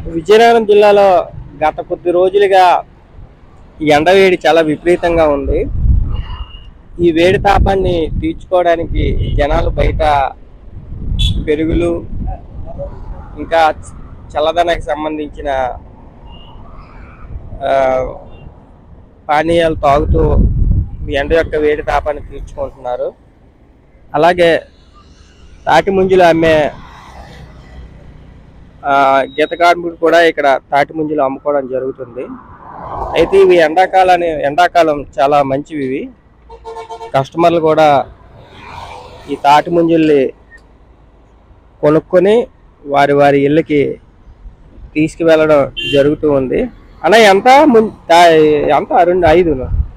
విజయనగరం జిల్లాలో గత కొద్ది రోజులుగా ఈ ఎండ వేడి చాలా విపరీతంగా ఉంది ఈ వేడి తాపాన్ని తీర్చుకోవడానికి జనాలు బయట పెరుగులు ఇంకా చల్లదనానికి సంబంధించిన ఆ, పానీయాలు తాగుతూ ఈ ఎండ యొక్క వేడి తాపాన్ని తీర్చుకుంటున్నారు అలాగే తాటి ముంజులు అమ్మే ఆ, గీత కార్మికుడు కూడా ఇక్కడ తాటి ముంజలు అమ్ముకోవడం జరుగుతుంది అయితే ఇవి ఎండాకాలాన్ని ఎండాకాలం చాలా మంచివి ఇవి కస్టమర్లు కూడా ఈ తాటి ముంజల్ని కొనుక్కొని వారి వారి ఇళ్ళకి తీసుకువెళ్ళడం జరుగుతూ ఉంది అన్న ఎంత ముం- తా- ఎంత రెండు ఐదు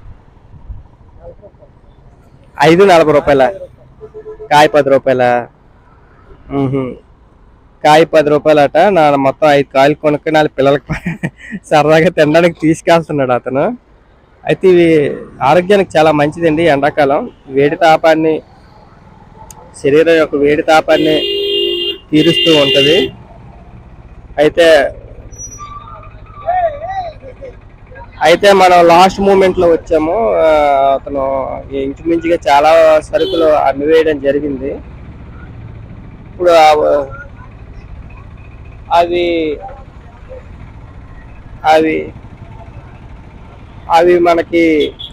ఐదు నలభై రూపాయల కాయ పది రూపాయల కాయ పది రూపాయలట నా మొత్తం ఐదు కాయలు కొనుక్కొని వాళ్ళ పిల్లలకి సరదాగా తినడానికి తీసుకెళ్తున్నాడు అతను అయితే ఇవి ఆరోగ్యానికి చాలా మంచిదండి ఈ ఎండాకాలం వేడి తాపాన్ని శరీరం యొక్క వేడి తాపాన్ని తీరుస్తూ ఉంటుంది అయితే అయితే మనం లాస్ట్ మూమెంట్ లో వచ్చాము ఆ, అతను ఇంచుమించుగా చాలా సరుకులు అమ్మివేయడం జరిగింది ఇప్పుడు ఆ- అవి అవి అవి మనకి